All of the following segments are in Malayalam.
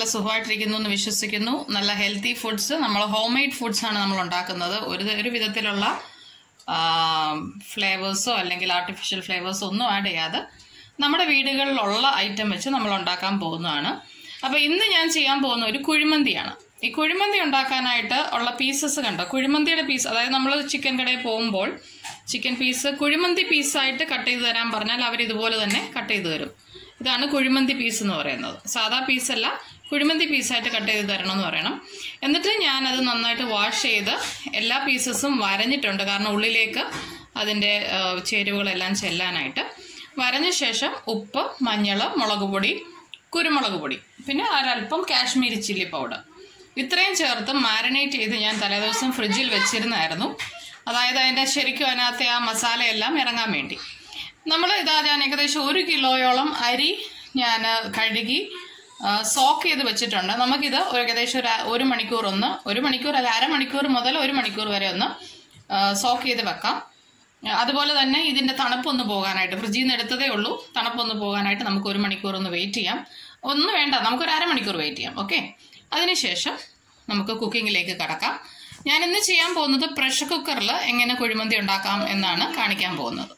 സുഖമായിട്ടിരിക്കുന്നു എന്ന് വിശ്വസിക്കുന്നു നല്ല ഹെൽത്തി ഫുഡ്സ് നമ്മൾ ഹോം മെയ്ഡ് ഫുഡ്സ് ആണ് നമ്മൾ ഉണ്ടാക്കുന്നത് ഒരു ഒരു വിധത്തിലുള്ള ഫ്ലേവേഴ്സോ അല്ലെങ്കിൽ ആർട്ടിഫിഷ്യൽ ഫ്ലേവേഴ്സോ ഒന്നും ആഡ് ചെയ്യാതെ നമ്മുടെ വീടുകളിലുള്ള ഐറ്റം വെച്ച് നമ്മൾ ഉണ്ടാക്കാൻ പോകുന്നതാണ് അപ്പോൾ ഇന്ന് ഞാൻ ചെയ്യാൻ പോകുന്ന ഒരു കുഴിമന്തിയാണ് ഈ കുഴിമന്തി ഉണ്ടാക്കാനായിട്ട് ഉള്ള പീസസ് കണ്ടോ കുഴിമന്തിയുടെ പീസ് അതായത് നമ്മൾ ചിക്കൻ കടയിൽ പോകുമ്പോൾ ചിക്കൻ പീസ് കുഴിമന്തി പീസായിട്ട് കട്ട് ചെയ്ത് തരാൻ പറഞ്ഞാൽ അവർ ഇതുപോലെ തന്നെ കട്ട് ചെയ്ത് തരും ഇതാണ് കുഴിമന്തി പീസ് എന്ന് പറയുന്നത് സാധാ പീസല്ല കുഴിമന്തി പീസായിട്ട് കട്ട് ചെയ്ത് തരണം എന്ന് പറയണം എന്നിട്ട് ഞാനത് നന്നായിട്ട് വാഷ് ചെയ്ത് എല്ലാ പീസസും വരഞ്ഞിട്ടുണ്ട് കാരണം ഉള്ളിലേക്ക് അതിൻ്റെ ആ, ചേരുവകളെല്ലാം ചെല്ലാനായിട്ട് വരഞ്ഞ ശേഷം ഉപ്പ് മഞ്ഞൾ മുളക് പൊടി കുരുമുളക് പൊടി പിന്നെ ഒരല്പം കാശ്മീരി ചില്ലി പൗഡർ ഇത്രയും ചേർത്ത് മാരിനേറ്റ് ചെയ്ത് ഞാൻ തലേദിവസം ഫ്രിഡ്ജിൽ വെച്ചിരുന്നായിരുന്നു അതായത് അതിൻ്റെ ശരിക്കും അതിനകത്തെ ആ മസാലയെല്ലാം ഇറങ്ങാൻ വേണ്ടി നമ്മൾ ഇതാ ഞാൻ ഏകദേശം ഒരു കിലോയോളം അരി ഞാൻ കഴുകി സോക്ക് ചെയ്ത് വെച്ചിട്ടുണ്ട് നമുക്കിത് ഒരു ഏകദേശം ഒരു ഒരു മണിക്കൂർ ഒന്ന് ഒരു മണിക്കൂർ അല്ല അരമണിക്കൂർ മുതൽ ഒരു മണിക്കൂർ വരെ ഒന്ന് സോക്ക് ചെയ്ത് വെക്കാം അതുപോലെ തന്നെ ഇതിന്റെ തണുപ്പൊന്ന് പോകാനായിട്ട് ഫ്രിഡ്ജിൽ നിന്ന് എടുത്തതേ ഉള്ളൂ തണുപ്പൊന്ന് പോകാനായിട്ട് നമുക്ക് ഒരു മണിക്കൂർ ഒന്ന് വെയിറ്റ് ചെയ്യാം ഒന്നും വേണ്ട നമുക്കൊരു അരമണിക്കൂർ വെയിറ്റ് ചെയ്യാം ഓക്കെ അതിനുശേഷം നമുക്ക് കുക്കിങ്ങിലേക്ക് കടക്കാം ഞാൻ ഇന്ന് ചെയ്യാൻ പോകുന്നത് പ്രഷർ കുക്കറിൽ എങ്ങനെ കുഴിമന്തി ഉണ്ടാക്കാം എന്നാണ് കാണിക്കാൻ പോകുന്നത്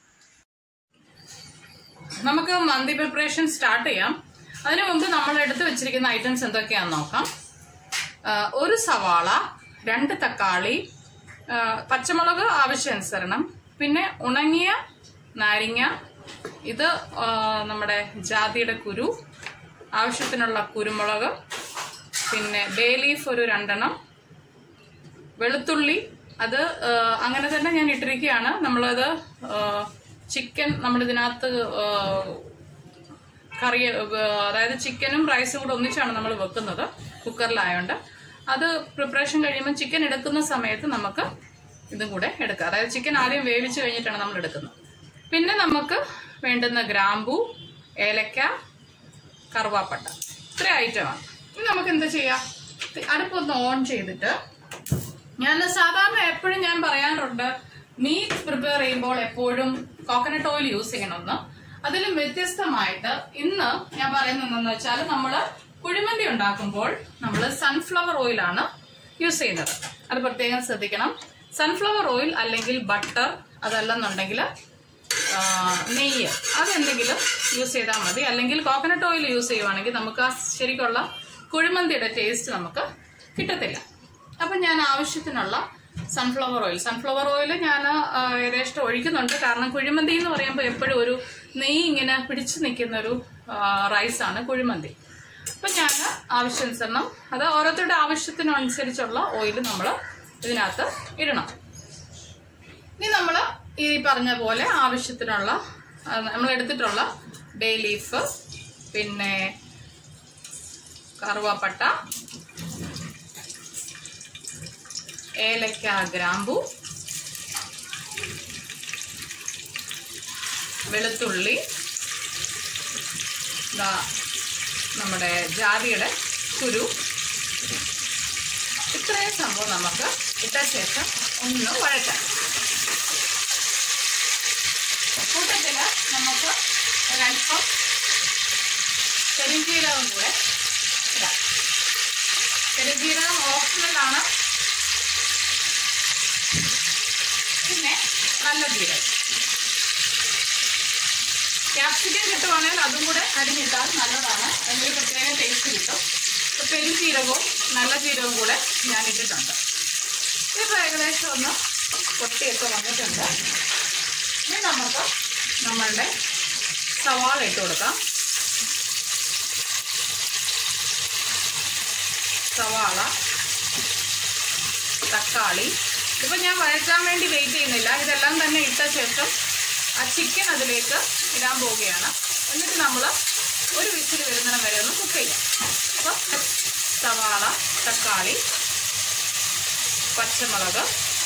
നമുക്ക് മന്തി പ്രിപ്പറേഷൻ സ്റ്റാർട്ട് ചെയ്യാം അതിനു മുമ്പ് നമ്മൾ എടുത്തു വെച്ചിരിക്കുന്ന ഐറ്റംസ് എന്തൊക്കെയാണെന്ന് നോക്കാം ആ, ഒരു സവാള രണ്ട് തക്കാളി ആ, പച്ചമുളക് ആവശ്യാനുസരണം പിന്നെ ഉണങ്ങിയ നാരങ്ങ ഇത് ആ, നമ്മുടെ ജാതിയുടെ കുരു ആവശ്യത്തിനുള്ള കുരുമുളക് പിന്നെ ബേ ലീഫ് ഒരു രണ്ടെണ്ണം വെളുത്തുള്ളി അത് ആ, അങ്ങനെ തന്നെ ഞാൻ ഇട്ടിരിക്കുകയാണ് നമ്മളത് ചിക്കൻ നമ്മളിതിനകത്ത് ആ, കറി ആ, അതായത് ചിക്കനും റൈസും കൂടെ ഒന്നിച്ചാണ് നമ്മൾ വെക്കുന്നത് കുക്കറിലായോണ്ട് അത് പ്രിപ്പറേഷൻ കഴിയുമ്പോൾ ചിക്കൻ എടുക്കുന്ന സമയത്ത് നമുക്ക് ഇതും കൂടെ എടുക്കാം അതായത് ചിക്കൻ ആദ്യം വേവിച്ച് കഴിഞ്ഞിട്ടാണ് നമ്മൾ എടുക്കുന്നത് പിന്നെ നമുക്ക് വേണ്ടുന്ന ഗ്രാമ്പു ഏലക്ക കറുവാപ്പട്ട ഇത്ര ഐറ്റമാണ് ഇനി നമുക്ക് എന്താ ചെയ്യാം അടുപ്പൊന്ന് ഓൺ ചെയ്തിട്ട് ഞാൻ സാധാരണ എപ്പോഴും ഞാൻ പറയാറുണ്ട് മീറ്റ് പ്രിപ്പയർ ചെയ്യുമ്പോൾ എപ്പോഴും കോക്കനട്ട് ഓയിൽ യൂസ് ചെയ്യണമെന്ന് അതിലും വ്യത്യസ്തമായിട്ട് ഇന്ന് ഞാൻ പറയുന്നത് എന്താണെന്ന് വെച്ചാൽ നമ്മൾ കുഴിമന്തി ഉണ്ടാക്കുമ്പോൾ നമ്മൾ സൺഫ്ലവർ ഓയിലാണ് യൂസ് ചെയ്യുന്നത് അത് പ്രത്യേകം ശ്രദ്ധിക്കണം സൺഫ്ലവർ ഓയിൽ അല്ലെങ്കിൽ ബട്ടർ അതല്ലെന്നുണ്ടെങ്കിൽ ആ, നെയ്യ് അതെന്തെങ്കിലും യൂസ് ചെയ്താൽ മതി അല്ലെങ്കിൽ കോക്കനട്ട് ഓയിൽ യൂസ് ചെയ്യുവാണെങ്കിൽ നമുക്ക് ആ ശരിക്കുള്ള കുഴിമന്തിയുടെ ടേസ്റ്റ് നമുക്ക് കിട്ടത്തില്ല അപ്പം ഞാൻ ആവശ്യത്തിനുള്ള സൺഫ്ലവർ ഓയിൽ സൺഫ്ലവർ ഓയിൽ ഞാൻ ആ, യഥേഷ്ടം ഒഴിക്കുന്നുണ്ട് കാരണം കുഴിമന്തി എന്ന് പറയുമ്പോൾ എപ്പോഴും ഒരു നെയ്യ് ഇങ്ങനെ പിടിച്ചു നിൽക്കുന്ന ഒരു റൈസാണ് കുഴിമന്തി അപ്പം ഞാൻ ആവശ്യാനുസരണം അത് ഓരോരുത്തരുടെ ആവശ്യത്തിനനുസരിച്ചുള്ള ഓയിൽ നമ്മൾ ഇതിനകത്ത് ഇടണം ഇനി നമ്മൾ ഈ പറഞ്ഞ പോലെ ആവശ്യത്തിനുള്ള നമ്മൾ എടുത്തിട്ടുള്ള ബേ ലീഫ് പിന്നെ കറുവാപ്പട്ട ഏലക്ക ഗ്രാമ്പു വെളുത്തുള്ളി ദാ നമ്മുടെ ജാതിയുടെ കുരു ഇത്രയും സംഭവം നമുക്ക് ഇട്ട ശേഷം ഒന്ന് വഴറ്റാം കൂട്ടത്തില് നമുക്ക് ഒരല്പം പെരുംജീരകം കൂടെ ഇടാം പെരുംജീരകം ഓപ്ഷണലാണ് പിന്നെ നല്ല ജീരകം ക്യാപ്സിക്കം കിട്ടുവാണെങ്കിൽ അതും കൂടെ അരിഞ്ഞിട്ടാൽ നല്ലതാണ് അതിനൊരു പ്രത്യേക ടേസ്റ്റ് കിട്ടും ഇപ്പൊ പെരുംജീരകവും നല്ല ജീരകവും കൂടെ ഞാൻ ഇട്ടിട്ടുണ്ട് ഇതിപ്പോൾ ഏകദേശം ഒന്ന് പൊട്ടിയൊക്കെ വന്നിട്ടുണ്ട് ഇനി നമുക്ക് നമ്മളുടെ സവാള ഇട്ട് കൊടുക്കാം സവാള തക്കാളി ഇപ്പൊ ഞാൻ വഴറ്റാൻ വേണ്ടി വെയിറ്റ് ചെയ്യുന്നില്ല ഇതെല്ലാം തന്നെ ഇട്ട ശേഷം ആ ചിക്കൻ അതിലേക്ക് ഇടാൻ പോവുകയാണ് എന്നിട്ട് നമ്മൾ ഒരു വിസിൽ വരുന്നിടം വരെ ഒന്ന് കുക്ക് ചെയ്യാം അപ്പം സവാള തക്കാളി പച്ചമുളക്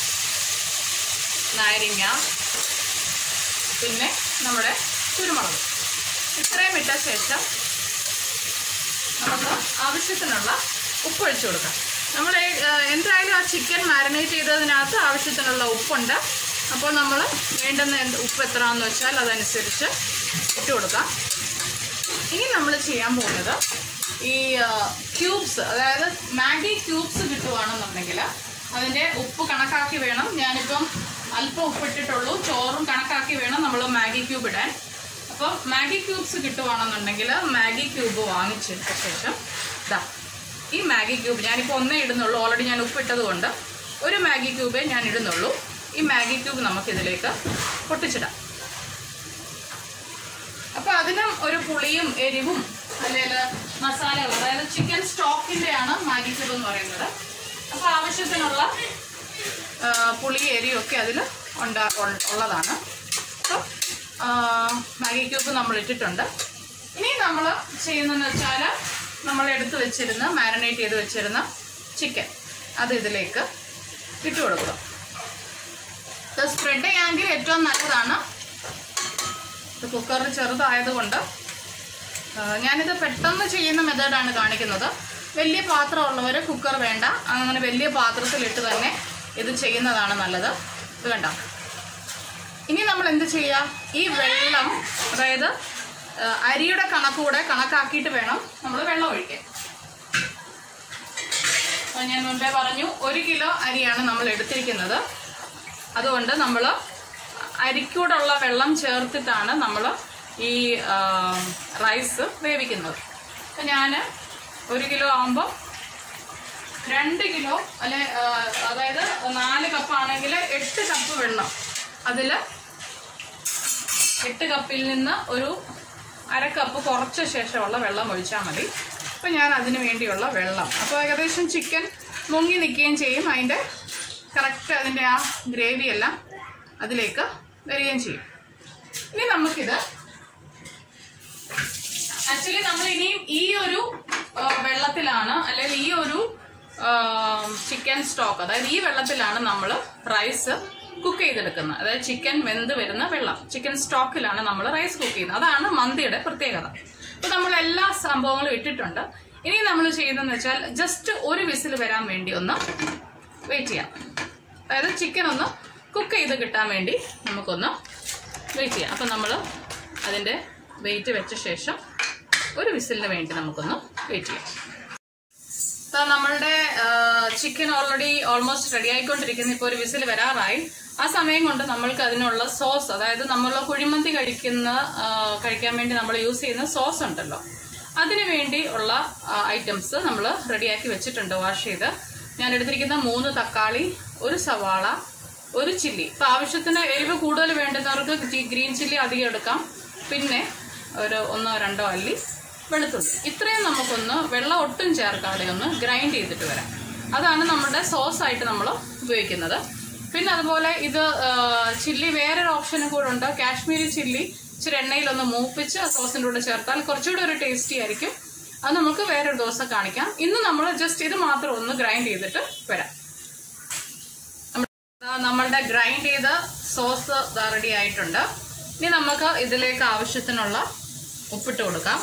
നാരങ്ങ പിന്നെ നമ്മുടെ കുരുമുളക് ഇത്രയും ഇട്ട ശേഷം നമുക്ക് ആവശ്യത്തിനുള്ള ഉപ്പ് ഒഴിച്ചു കൊടുക്കാം നമ്മൾ എന്തായാലും ആ ചിക്കൻ മാരിനേറ്റ് ചെയ്തതിനകത്ത് ആവശ്യത്തിനുള്ള ഉപ്പുണ്ട് അപ്പോൾ നമ്മൾ വേണ്ടുന്ന എന്ത് ഉപ്പ് എത്രയാണെന്ന് വെച്ചാൽ അതനുസരിച്ച് ഇട്ട് കൊടുക്കാം ഇനി നമ്മൾ ചെയ്യാൻ പോകുന്നത് ഈ ക്യൂബ്സ് അതായത് മാഗി ക്യൂബ്സ് കിട്ടുവാണെന്നുണ്ടെങ്കിൽ അതിൻ്റെ ഉപ്പ് കണക്കാക്കി വേണം ഞാനിപ്പം അല്പം ഉപ്പിട്ടിട്ടുള്ളൂ ചോറും കണക്കാക്കി വേണം നമ്മൾ മാഗി ക്യൂബ് ഇടാൻ അപ്പം മാഗി ക്യൂബ്സ് കിട്ടുവാണെന്നുണ്ടെങ്കിൽ മാഗി ക്യൂബ് വാങ്ങിച്ചതിന് ശേഷം ഇതാ ഈ മാഗി ക്യൂബ് ഞാനിപ്പോൾ ഒന്നേ ഇടുന്നുള്ളൂ ഓൾറെഡി ഞാൻ ഉപ്പിട്ടത് കൊണ്ട് ഒരു മാഗി ക്യൂബേ ഞാൻ ഇടുന്നുള്ളൂ ഈ മാഗി ക്യൂബ് നമുക്കിതിലേക്ക് പൊട്ടിച്ചിടാം അപ്പൊ അതിനും ഒരു പുളിയും എരിവും അല്ലെങ്കിൽ മസാലകൾ അതായത് ചിക്കൻ സ്റ്റോക്കിന്റെ ആണ് മാഗി ക്യൂബ് എന്ന് പറയുന്നത് അപ്പൊ ആവശ്യത്തിനുള്ള ആ, പുളി എരിയും ഒക്കെ അതിൽ ഉണ്ടാ ഉൾ- ഉള്ളതാണ് അപ്പം ആ, മാഗി ക്യൂബ് നമ്മൾ ഇട്ടിട്ടുണ്ട് ഇനി നമ്മൾ ചെയ്യുന്നതെന്ന് വെച്ചാൽ നമ്മൾ എടുത്ത് വെച്ചിരുന്ന മാരിനേറ്റ് ചെയ്ത് വെച്ചിരുന്ന ചിക്കൻ അത് ഇതിലേക്ക് ഇട്ട് കൊടുക്കുക ഇത് സ്പ്രെഡ് ചെയ്യാമെങ്കിൽ ഏറ്റവും നല്ലതാണ് ഇത് കുക്കറിൽ ചെറുതായതുകൊണ്ട് ആ, ഞാനിത് പെട്ടെന്ന് ചെയ്യുന്ന മെത്തേഡാണ് കാണിക്കുന്നത് വലിയ പാത്രമുള്ളവർ കുക്കർ വേണ്ട അങ്ങനെ വലിയ പാത്രത്തിലിട്ട് തന്നെ ഇത് ചെയ്യുന്നതാണ് നല്ലത് ഇത് കണ്ട ഇനി നമ്മൾ എന്ത് ചെയ്യുക ഈ വെള്ളം അതായത് ആ, അരിയുടെ കണക്കൂടെ കണക്കാക്കിയിട്ട് വേണം നമ്മൾ വെള്ളം ഒഴിക്കാൻ അപ്പോൾ ഞാൻ മുൻപേ പറഞ്ഞു ഒരു കിലോ അരിയാണ് നമ്മൾ എടുത്തിരിക്കുന്നത് അതുകൊണ്ട് നമ്മൾ അരിക്കൂടുള്ള വെള്ളം ചേർത്തിട്ടാണ് നമ്മൾ ഈ ആ, റൈസ് വേവിക്കുന്നത് അപ്പം ഞാൻ ഒരു കിലോ ആകുമ്പോൾ രണ്ട് കിലോ അല്ലെ ആ, അതായത് നാല് കപ്പാണെങ്കിൽ എട്ട് കപ്പ് വെള്ളം അതിൽ എട്ട് കപ്പിൽ നിന്ന് ഒരു അര കപ്പ് കുറച്ച ശേഷമുള്ള വെള്ളം ഒഴിച്ചാൽ മതി അപ്പം ഞാൻ അതിന് വേണ്ടിയുള്ള വെള്ളം അപ്പോൾ ഏകദേശം ചിക്കൻ മുങ്ങി നിൽക്കുകയും ചെയ്യും അതിൻ്റെ കറക്റ്റ് അതിൻ്റെ ആ ഗ്രേവി എല്ലാം അതിലേക്ക് വരികയും ചെയ്യും ഇനി നമുക്കിത് ആക്ച്വലി നമ്മൾ ഇനിയും ഈ ഒരു ആ, വെള്ളത്തിലാണ് അല്ലെങ്കിൽ ഈ ഒരു ചിക്കൻ സ്റ്റോക്ക് അതായത് ഈ വെള്ളത്തിലാണ് നമ്മൾ റൈസ് കുക്ക് ചെയ്തെടുക്കുന്നത് അതായത് ചിക്കൻ വെന്ത് വരുന്ന വെള്ളം ചിക്കൻ സ്റ്റോക്കിലാണ് നമ്മൾ റൈസ് കുക്ക് ചെയ്യുന്നത് അതാണ് മന്തിയുടെ പ്രത്യേകത അപ്പൊ നമ്മൾ എല്ലാ സംഭവങ്ങളും ഇട്ടിട്ടുണ്ട് ഇനി നമ്മൾ ചെയ്യുന്നതെന്ന് വെച്ചാൽ ജസ്റ്റ് ഒരു വിസിൽ വരാൻ വേണ്ടി ഒന്ന് വെയിറ്റ് ചെയ്യാം അതായത് ചിക്കൻ ഒന്ന് കുക്ക് ചെയ്ത് കിട്ടാൻ വേണ്ടി നമുക്കൊന്ന് വെയിറ്റ് ചെയ്യാം അപ്പം നമ്മൾ അതിൻ്റെ വെയിറ്റ് വെച്ച ശേഷം ഒരു വിസിലിന് വേണ്ടി നമുക്കൊന്ന് വെയിറ്റ് ചെയ്യാം ഇപ്പൊ നമ്മളുടെ ചിക്കൻ ഓൾറെഡി ഓൾമോസ്റ്റ് റെഡി ആയിക്കൊണ്ടിരിക്കുന്ന ഇപ്പോൾ ഒരു വിസിൽ വരാറായി ആ സമയം കൊണ്ട് നമ്മൾക്ക് അതിനുള്ള സോസ് അതായത് നമ്മൾ കുഴിമന്തി കഴിക്കുന്ന ആ, കഴിക്കാൻ വേണ്ടി നമ്മൾ യൂസ് ചെയ്യുന്ന സോസ് ഉണ്ടല്ലോ അതിനു വേണ്ടി ഉള്ള ഐറ്റംസ് നമ്മൾ റെഡിയാക്കി വെച്ചിട്ടുണ്ട് വാഷ് ചെയ്ത് ഞാൻ എടുത്തിരിക്കുന്ന മൂന്ന് തക്കാളി ഒരു സവാള ഒരു ചില്ലി ഇപ്പൊ ആവശ്യത്തിന് എരിവ് കൂടുതൽ വേണ്ടുന്നവർക്ക് ജി- ഗ്രീൻ ചില്ലി അധികം എടുക്കാം പിന്നെ ഒരു ഒന്നോ രണ്ടോ അല്ലി വെളുത്തുള്ളി ഇത്രയും നമുക്കൊന്ന് വെള്ളം ഒട്ടും ചേർക്കാതെ ഒന്ന് ഗ്രൈൻഡ് ചെയ്തിട്ട് വരാം അതാണ് നമ്മുടെ സോസ് ആയിട്ട് നമ്മൾ ഉപയോഗിക്കുന്നത് പിന്നെ അതുപോലെ ഇത് ആ, ചില്ലി വേറൊരു ഓപ്ഷനും കൂടെ ഉണ്ട് കാശ്മീരി ചില്ലി ഇച്ചിരി എണ്ണയിലൊന്ന് മൂപ്പിച്ച് സോസിൻ്റെ കൂടെ ചേർത്താൽ കുറച്ചുകൂടെ ഒരു ടേസ്റ്റി ആയിരിക്കും അത് നമുക്ക് വേറൊരു ദിവസം കാണിക്കാം ഇന്ന് നമ്മൾ ജസ്റ്റ് ഇത് മാത്രം ഒന്ന് ഗ്രൈൻഡ് ചെയ്തിട്ട് വരാം ദാ നമ്മളുടെ ഗ്രൈൻഡ് ചെയ്ത സോസ് റെഡി ആയിട്ടുണ്ട് ഇനി നമുക്ക് ഇതിലേക്ക് ആവശ്യത്തിനുള്ള ഉപ്പിട്ട് കൊടുക്കാം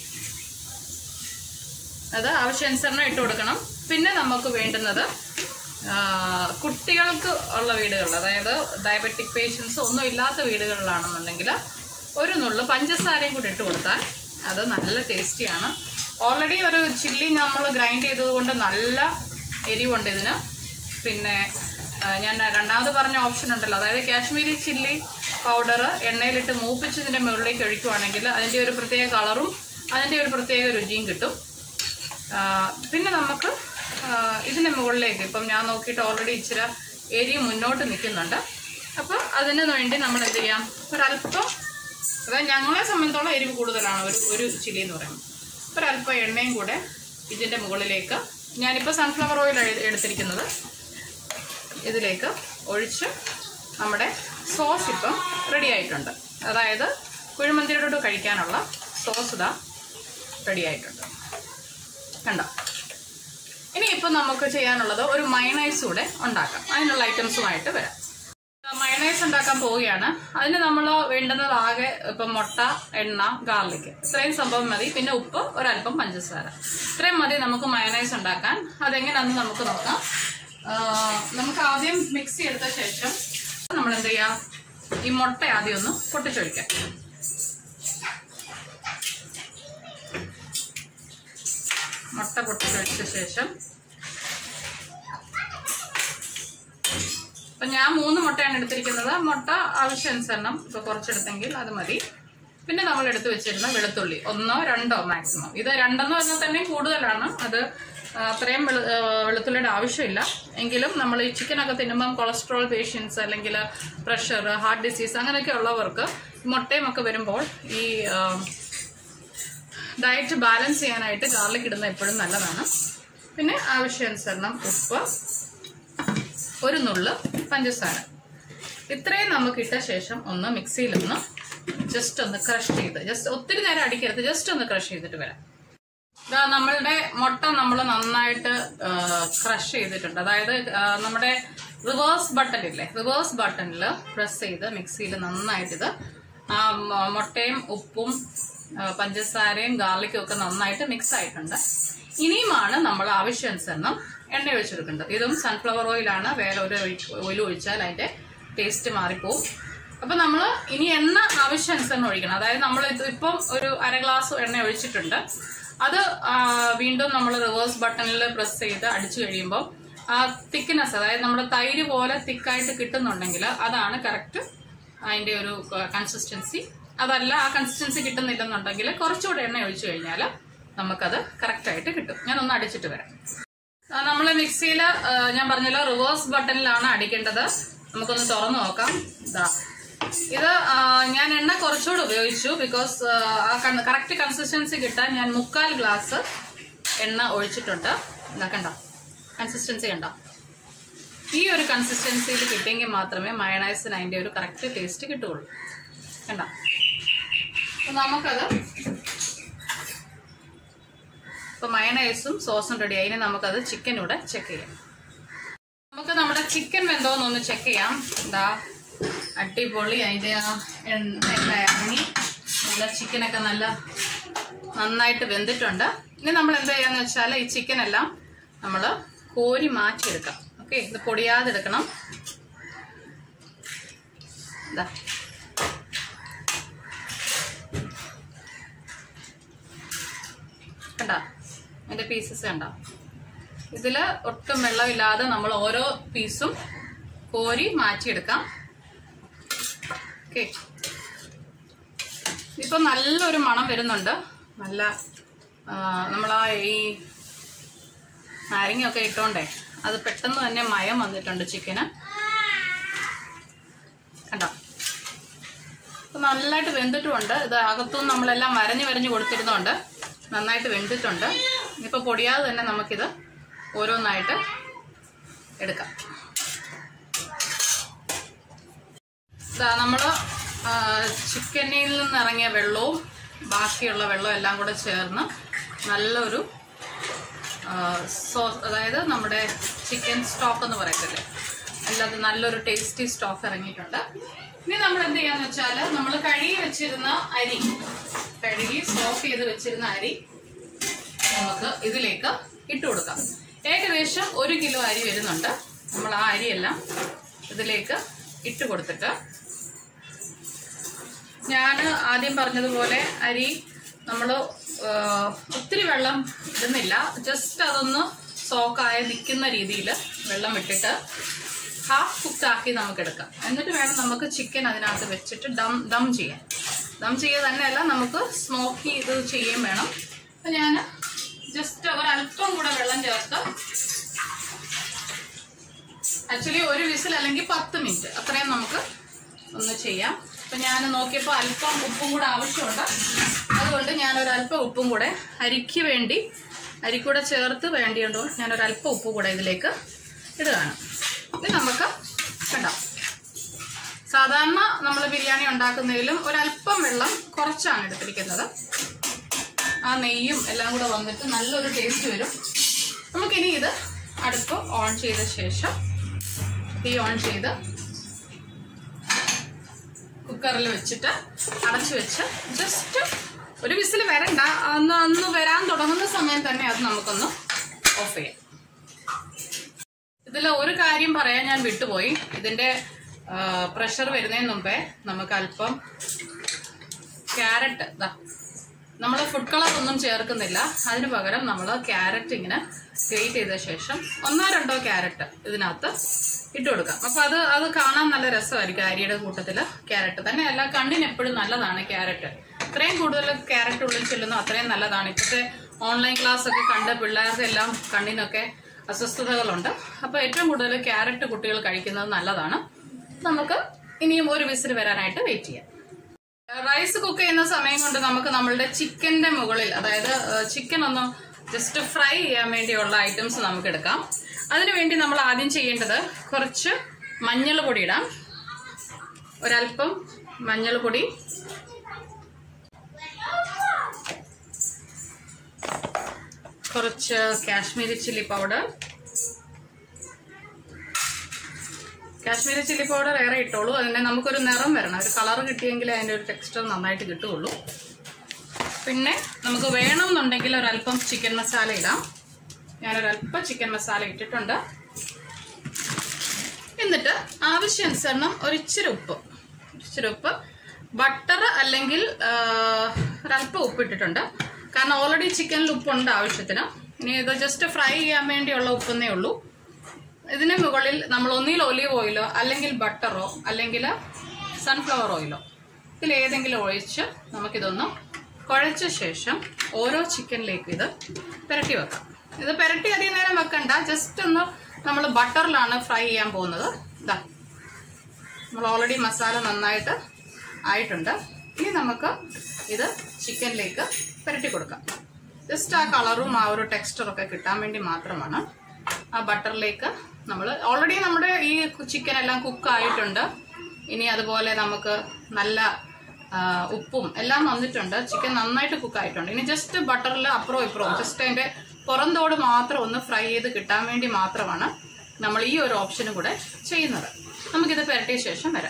അത് ആവശ്യാനുസരണം ഇട്ട് കൊടുക്കണം പിന്നെ നമുക്ക് വേണ്ടുന്നത് ആ, കുട്ടികൾക്ക് ഉള്ള വീടുകളിൽ അതായത് ഡയബറ്റിക് പേഷ്യൻസ് ഒന്നും ഇല്ലാത്ത വീടുകളിലാണെന്നുണ്ടെങ്കിൽ ഒരു നുള്ളു പഞ്ചസാരയും കൂടി ഇട്ട് കൊടുത്താൽ അത് നല്ല ടേസ്റ്റിയാണ് ഓൾറെഡി ഒരു ചില്ലി നമ്മൾ ഗ്രൈൻഡ് ചെയ്തത് കൊണ്ട് നല്ല എരിവുണ്ട് ഇതിന് പിന്നെ ആ, ഞാൻ രണ്ടാമത് പറഞ്ഞ ഓപ്ഷൻ ഉണ്ടല്ലോ അതായത് കാശ്മീരി ചില്ലി പൗഡർ എണ്ണയിലിട്ട് മൂപ്പിച്ചതിൻ്റെ മുകളിലേക്ക് ഒഴിക്കുവാണെങ്കിൽ അതിൻ്റെ ഒരു പ്രത്യേക കളറും അതിൻ്റെ ഒരു പ്രത്യേക രുചിയും കിട്ടും ആ, പിന്നെ നമുക്ക് ആ, ഇതിന് മുകളിലേക്ക് ഇപ്പം ഞാൻ നോക്കിയിട്ട് ഓൾറെഡി ഇച്ചിരി എരി മുന്നോട്ട് നിൽക്കുന്നുണ്ട് അപ്പം അതിന് വേണ്ടി നമ്മൾ എന്ത് ചെയ്യാം ഒരല്പം അതായത് ഞങ്ങളെ സംബന്ധിച്ചോളം എരിവ് കൂടുതലാണ് ഒരു ഒരു ചില്ലി എന്ന് പറയുന്നത് ഒരല്പം എണ്ണയും കൂടെ ഇതിൻ്റെ മുകളിലേക്ക് ഞാനിപ്പോൾ സൺഫ്ലവർ ഓയിൽ എടുത്തിരിക്കുന്നത് ഇതിലേക്ക് ഒഴിച്ച് നമ്മുടെ സോസ് ഇപ്പം റെഡി ആയിട്ടുണ്ട് അതായത് കുഴിമന്തിയോട് കഴിക്കാനുള്ള സോസ് ഇതാ റെഡി ആയിട്ടുണ്ട് കണ്ടോ ഇനി ഇപ്പം നമുക്ക് ചെയ്യാനുള്ളത് ഒരു മയണൈസ് കൂടെ ഉണ്ടാക്കാം അതിനുള്ള ഐറ്റംസുമായിട്ട് വരാം മയണൈസ് ഉണ്ടാക്കാൻ പോവുകയാണ് അതിന് നമ്മൾ വേണ്ടുന്നത് ആകെ ഇപ്പം മുട്ട എണ്ണ ഗാർലിക് ഇത്രയും സംഭവം മതി പിന്നെ ഉപ്പ് ഒരല്പം പഞ്ചസാര ഇത്രയും മതി നമുക്ക് മയണൈസ് ഉണ്ടാക്കാൻ അതെങ്ങനെയാണെന്ന് നമുക്ക് നോക്കാം ആ, നമുക്ക് ആദ്യം മിക്സി എടുത്ത ശേഷം നമ്മൾ എന്ത് ചെയ്യാം ഈ മുട്ട ആദ്യം ഒന്ന് പൊട്ടിച്ചൊഴിക്കാം മുട്ട പൊട്ടിച്ചൊഴിച്ച ശേഷം അപ്പൊ ഞാൻ മൂന്ന് മുട്ടയാണ് എടുത്തിരിക്കുന്നത് മുട്ട ആവശ്യാനുസരണം ഇപ്പൊ കുറച്ചെടുത്തെങ്കിൽ അത് മതി പിന്നെ നമ്മൾ എടുത്തു വെച്ചിരുന്ന വെളുത്തുള്ളി ഒന്നോ രണ്ടോ മാക്സിമം ഇത് രണ്ടെന്ന് പറഞ്ഞാൽ തന്നെ കൂടുതലാണ് അത് ആ, അത്രയും വെളു ആ, വെളുത്തുള്ളിയുടെ ആവശ്യമില്ല എങ്കിലും നമ്മൾ ഈ ചിക്കനൊക്കെ തിന്നുമ്പം കൊളസ്ട്രോൾ പേഷ്യൻസ് അല്ലെങ്കിൽ പ്രഷർ ഹാർട്ട് ഡിസീസ് അങ്ങനെയൊക്കെ ഉള്ളവർക്ക് ഈ മുട്ടയും ഒക്കെ വരുമ്പോൾ ഈ ആ, ഡയറ്റ് ബാലൻസ് ചെയ്യാനായിട്ട് ഗാർലിക് ഇടുന്നത് എപ്പോഴും നല്ലതാണ് പിന്നെ ആവശ്യാനുസരണം ഉപ്പ് ഒരു നുള്ള് പഞ്ചസാര ഇത്രയും നമുക്ക് ഇട്ട ശേഷം ഒന്ന് മിക്സിയിലൊന്ന് ജസ്റ്റ് ഒന്ന് ക്രഷ് ചെയ്ത് ജസ്റ്റ് ഒത്തിരി നേരം അടിക്കരുത് ജസ്റ്റ് ഒന്ന് ക്രഷ് ചെയ്തിട്ട് വരാം ഇതാ നമ്മളുടെ മുട്ട നമ്മൾ നന്നായിട്ട് ക്രഷ് ചെയ്തിട്ടുണ്ട് അതായത് ആ, നമ്മുടെ റിവേഴ്സ് ബട്ടൺ ഇല്ലേ റിവേഴ്സ് ബട്ടണിൽ പ്രസ് ചെയ്ത് മിക്സിയിൽ നന്നായിട്ട് ഇത് ആ മ- മുട്ടയും ഉപ്പും ആ, പഞ്ചസാരയും ഗാർലിക്കും ഒക്കെ നന്നായിട്ട് മിക്സ് ആയിട്ടുണ്ട് ഇനിയുമാണ് നമ്മൾ ആവശ്യാനുസരണം എണ്ണ ഒഴിച്ചെടുക്കേണ്ടത് ഇതും സൺഫ്ലവർ ഓയിലാണ് വേറെ ഒരു ഓയിൽ ഒഴിച്ചാൽ അതിന്റെ ടേസ്റ്റ് മാറിപ്പോവും അപ്പൊ നമ്മൾ ഇനി എണ്ണ ആവശ്യാനുസരണം ഒഴിക്കണം അതായത് നമ്മൾ ഇത് ഇപ്പം ഒരു അര ഗ്ലാസ് എണ്ണ ഒഴിച്ചിട്ടുണ്ട് അത് ആ, വീണ്ടും നമ്മൾ റിവേഴ്സ് ബട്ടണിൽ പ്രസ് ചെയ്ത് അടിച്ചു കഴിയുമ്പോൾ ആ തിക്നെസ് അതായത് നമ്മുടെ തൈര് പോലെ തിക്കായിട്ട് കിട്ടുന്നുണ്ടെങ്കിൽ അതാണ് കറക്റ്റ് അതിന്റെ ഒരു കൺസിസ്റ്റൻസി അതല്ല ആ കൺസിസ്റ്റൻസി കിട്ടുന്നില്ലെന്നുണ്ടെങ്കിൽ കുറച്ചുകൂടെ എണ്ണ ഒഴിച്ചു കഴിഞ്ഞാൽ നമുക്കത് കറക്റ്റ് ആയിട്ട് കിട്ടും ഞാൻ ഒന്ന് അടിച്ചിട്ട് വരാം നമ്മൾ മിക്സിയിൽ ഞാൻ പറഞ്ഞല്ലോ റിവേഴ്സ് ബട്ടണിലാണ് അടിക്കേണ്ടത് നമുക്കൊന്ന് തുറന്നു നോക്കാം ഇതാ ഇത് ആ, ഞാൻ എണ്ണ കുറച്ചുകൂടെ ഉപയോഗിച്ചു ബിക്കോസ് ആ കറക്റ്റ് കൺസിസ്റ്റൻസി കിട്ടാൻ ഞാൻ മുക്കാൽ ഗ്ലാസ് എണ്ണ ഒഴിച്ചിട്ടുണ്ട് ഇതാ കണ്ടോ കൺസിസ്റ്റൻസി കണ്ടോ ഈ ഒരു കൺസിസ്റ്റൻസിയിൽ കിട്ടിയെങ്കിൽ മാത്രമേ മയണൈസിന് അതിന്റെ ഒരു കറക്റ്റ് ടേസ്റ്റ് കിട്ടുകയുള്ളൂ കണ്ടോ അപ്പൊ നമുക്കത് ഇപ്പൊ മയണൈസും സോസും റെഡി ആയി ഇനി നമുക്കത് ചിക്കനൂടെ ചെക്ക് ചെയ്യാം നമുക്ക് നമ്മുടെ ചിക്കൻ വെന്തോന്നൊന്ന് ചെക്ക് ചെയ്യാം എന്താ അടിപൊളി അതിന്റെ ആ എണ്ണ എണ്ണ ഇറങ്ങി നല്ല ചിക്കനൊക്കെ നല്ല നന്നായിട്ട് വെന്തിട്ടുണ്ട് ഇനി നമ്മൾ എന്താ ചെയ്യാന്ന് വെച്ചാൽ ഈ ചിക്കൻ എല്ലാം നമ്മൾ കോരി മാറ്റിയെടുക്കാം ഓക്കെ ഇത് പൊടിയാതെ എടുക്കണം ഇതാ കണ്ട അതിന്റെ പീസസ് കണ്ട ഇതില് ഒട്ടും വെള്ളമില്ലാതെ നമ്മൾ ഓരോ പീസും കോരി മാറ്റിയെടുക്കാം ഓക്കെ ഇപ്പൊ നല്ലൊരു മണം വരുന്നുണ്ട് നല്ല നമ്മൾ ആ ഈ നാരങ്ങയൊക്കെ ഇട്ടോണ്ടേ അത് പെട്ടെന്ന് തന്നെ മയം വന്നിട്ടുണ്ട് ചിക്കന് കണ്ടോ ഇപ്പൊ നല്ലതായിട്ട് വെന്തിട്ടുമുണ്ട് ഇത് അകത്തും നമ്മളെല്ലാം വരഞ്ഞ് വരഞ്ഞ് കൊടുത്തിരുന്നോണ്ട് നന്നായിട്ട് വെന്തിട്ടുണ്ട് ഇനിയിപ്പോൾ പൊടിയാതെ തന്നെ നമുക്കിത് ഓരോന്നായിട്ട് എടുക്കാം ഇതാ നമ്മൾ ചിക്കനിൽ നിന്ന് ഇറങ്ങിയ വെള്ളവും ബാക്കിയുള്ള വെള്ളവും എല്ലാം കൂടെ ചേർന്ന് നല്ലൊരു സോസ് അതായത് നമ്മുടെ ചിക്കൻ സ്റ്റോക്ക് എന്ന് പറയത്തില്ലേ അല്ലാതെ നല്ലൊരു ടേസ്റ്റി സ്റ്റോക്ക് ഇറങ്ങിയിട്ടുണ്ട് ഇനി നമ്മൾ എന്ത് ചെയ്യാന്ന് വെച്ചാൽ നമ്മൾ കഴുകി വെച്ചിരുന്ന അരി കഴുകി സോക്ക് ചെയ്ത് വെച്ചിരുന്ന അരി നമുക്ക് ഇതിലേക്ക് ഇട്ട് കൊടുക്കാം ഏകദേശം ഒരു കിലോ അരി വരുന്നുണ്ട് നമ്മൾ ആ അരിയെല്ലാം ഇതിലേക്ക് ഇട്ട് കൊടുത്തിട്ട് ഞാൻ ആദ്യം പറഞ്ഞതുപോലെ അരി നമ്മൾ ഒത്തിരി വെള്ളം ഇടുന്നില്ല ജസ്റ്റ് അതൊന്ന് സോക്കായി നിൽക്കുന്ന രീതിയിൽ വെള്ളം ഇട്ടിട്ട് ഹാഫ് കുക്കാക്കി നമുക്ക് എടുക്കാം എന്നിട്ട് വേണം നമുക്ക് ചിക്കൻ അതിനകത്ത് വെച്ചിട്ട് ദം ദം ചെയ്യാൻ ദം ചെയ്യുക തന്നെയല്ല നമുക്ക് സ്മോക്കി ഇത് ചെയ്യുകയും വേണം അപ്പം ഞാൻ ജസ്റ്റ് ഒരല്പം കൂടെ വെള്ളം ചേർത്ത് ആക്ച്വലി ഒരു വിസിൽ അല്ലെങ്കിൽ പത്ത് മിനിറ്റ് അത്രയും നമുക്ക് ഒന്ന് ചെയ്യാം അപ്പം ഞാൻ നോക്കിയപ്പോൾ അല്പം ഉപ്പും കൂടെ ആവശ്യമുണ്ട് അതുകൊണ്ട് ഞാനൊരു അല്പം ഉപ്പും കൂടെ അരിക്ക് വേണ്ടി അരിക്കൂടെ ചേർത്ത് വേണ്ടിയുണ്ടോ ഞാനൊരു അല്പം ഉപ്പ് കൂടെ ഇതിലേക്ക് ഇടുകയാണ് ഇത് നമുക്ക് കണ്ടോ സാധാരണ നമ്മൾ ബിരിയാണി ഉണ്ടാക്കുന്നതിലും ഒരല്പം വെള്ളം കുറച്ചാണ് എടുത്തിരിക്കുന്നത് ആ നെയ്യും എല്ലാം കൂടെ വന്നിട്ട് നല്ലൊരു ടേസ്റ്റ് വരും നമുക്കിനി ഇത് അടുപ്പ് ഓൺ ചെയ്ത ശേഷം തീ ഓൺ ചെയ്ത് കുക്കറിൽ വെച്ചിട്ട് അടച്ചു വെച്ച് ജസ്റ്റ് ഒരു വിസിൽ വരണ്ട അന്ന് അന്ന് വരാൻ തുടങ്ങുന്ന സമയം തന്നെ അത് നമുക്കൊന്ന് ഓഫ് ചെയ്യാം ഇതിൽ ഒരു കാര്യം പറയാൻ ഞാൻ വിട്ടുപോയി ഇതിന്റെ പ്രഷർ വരുന്നതിന് മുമ്പേ നമുക്ക് അല്പം ക്യാരറ്റ് ഇതാ നമ്മൾ ഫുഡ് കളർ ഒന്നും ചേർക്കുന്നില്ല അതിന് പകരം നമ്മൾ ക്യാരറ്റ് ഇങ്ങനെ ഗ്രേറ്റ് ചെയ്ത ശേഷം ഒന്നോ രണ്ടോ ക്യാരറ്റ് ഇതിനകത്ത് ഇട്ട് കൊടുക്കാം അപ്പൊ അത് അത് കാണാൻ നല്ല രസമായിരിക്കും അരിയുടെ കൂട്ടത്തിൽ ക്യാരറ്റ് തന്നെയല്ല കണ്ണിന് എപ്പോഴും നല്ലതാണ് ക്യാരറ്റ് ഇത്രയും കൂടുതൽ ക്യാരറ്റ് ഉള്ളിൽ ചെല്ലുന്നു അത്രയും നല്ലതാണ് ഇപ്പോഴത്തെ ഓൺലൈൻ ക്ലാസ് ഒക്കെ കണ്ട് പിള്ളേർക്ക് എല്ലാം കണ്ണിനൊക്കെ അസ്വസ്ഥതകളുണ്ട് അപ്പൊ ഏറ്റവും കൂടുതൽ ക്യാരറ്റ് കുട്ടികൾ കഴിക്കുന്നത് നല്ലതാണ് നമുക്ക് ഇനിയും ഒരു വിസിൽ വരാനായിട്ട് വെയിറ്റ് ചെയ്യാം റൈസ് കുക്ക് ചെയ്യുന്ന സമയം കൊണ്ട് നമുക്ക് നമ്മളുടെ ചിക്കന്റെ മുകളിൽ അതായത് ചിക്കൻ ഒന്ന് ജസ്റ്റ് ഫ്രൈ ചെയ്യാൻ വേണ്ടിയുള്ള ഐറ്റംസ് നമുക്ക് എടുക്കാം അതിനുവേണ്ടി നമ്മൾ ആദ്യം ചെയ്യേണ്ടത് കുറച്ച് മഞ്ഞൾ പൊടി ഇടാം ഒരല്പം മഞ്ഞൾ പൊടി കുറച്ച് Kashmiri chilli powder Kashmiri chilli powder ഏറെ ഇട്ടോളൂ അതിനെ നമുക്കൊരു നിറം വരണം ഒരു കളർ കിട്ടിയെങ്കിലേ അതിൻ്റെ ഒരു ടെക്സ്ചർ നന്നായിട്ട് കിട്ടുകയുള്ളൂ പിന്നെ നമുക്ക് വേണമെന്നുണ്ടെങ്കിൽ ഒരല്പം ചിക്കൻ മസാല ഇടാം ഞാനൊരല്പം ചിക്കൻ മസാല ഇട്ടിട്ടുണ്ട് എന്നിട്ട് ആവശ്യാനുസരണം ഒരിച്ചിരി ഉപ്പ് ഇച്ചിരി ഉപ്പ് ബട്ടർ അല്ലെങ്കിൽ ആ, ഒരല്പം ഉപ്പ് ഇട്ടിട്ടുണ്ട് കാരണം ഓൾറെഡി ചിക്കനിൽ ഉപ്പുണ്ട് ആവശ്യത്തിന് ഇനി ഇത് ജസ്റ്റ് ഫ്രൈ ചെയ്യാൻ വേണ്ടിയുള്ള ഉപ്പെന്നേ ഉള്ളൂ ഇതിന് മുകളിൽ നമ്മൾ ഒന്നിൽ ഒലീവ് ഓയിലോ അല്ലെങ്കിൽ ബട്ടറോ അല്ലെങ്കിൽ സൺഫ്ലവർ ഓയിലോ ഇതിൽ ഏതെങ്കിലും ഒഴിച്ച് നമുക്കിതൊന്ന് കുഴച്ച ശേഷം ഓരോ ചിക്കനിലേക്ക് ഇത് പുരട്ടി വെക്കാം ഇത് പുരട്ടി അധികം നേരം വെക്കണ്ട ജസ്റ്റ് ഒന്ന് നമ്മൾ ബട്ടറിലാണ് ഫ്രൈ ചെയ്യാൻ പോകുന്നത് ഇതാ നമ്മൾ ഓൾറെഡി മസാല നന്നായിട്ട് ആയിട്ടുണ്ട് ഇനി നമുക്ക് ഇത് ചിക്കനിലേക്ക് പുരട്ടി കൊടുക്കാം ജസ്റ്റ് ആ കളറും ആ ഒരു ടെക്സ്ചറും ഒക്കെ കിട്ടാൻ വേണ്ടി മാത്രമാണ് ആ ബട്ടറിലേക്ക് നമ്മൾ ഓൾറെഡി നമ്മുടെ ഈ ചിക്കൻ എല്ലാം കുക്ക് ആയിട്ടുണ്ട് ഇനി അതുപോലെ നമുക്ക് നല്ല ആ, ഉപ്പും എല്ലാം വന്നിട്ടുണ്ട് ചിക്കൻ നന്നായിട്ട് കുക്ക് ആയിട്ടുണ്ട് ഇനി ജസ്റ്റ് ബട്ടറിൽ അപ്പുറവും ഇപ്പുറവും ജസ്റ്റ് അതിന്റെ പുറന്തോട് മാത്രം ഒന്ന് ഫ്രൈ ചെയ്ത് കിട്ടാൻ വേണ്ടി മാത്രമാണ് നമ്മൾ ഈ ഒരു ഓപ്ഷനും കൂടെ ചെയ്യുന്നത് നമുക്കിത് പുരട്ടിയ ശേഷം വരാം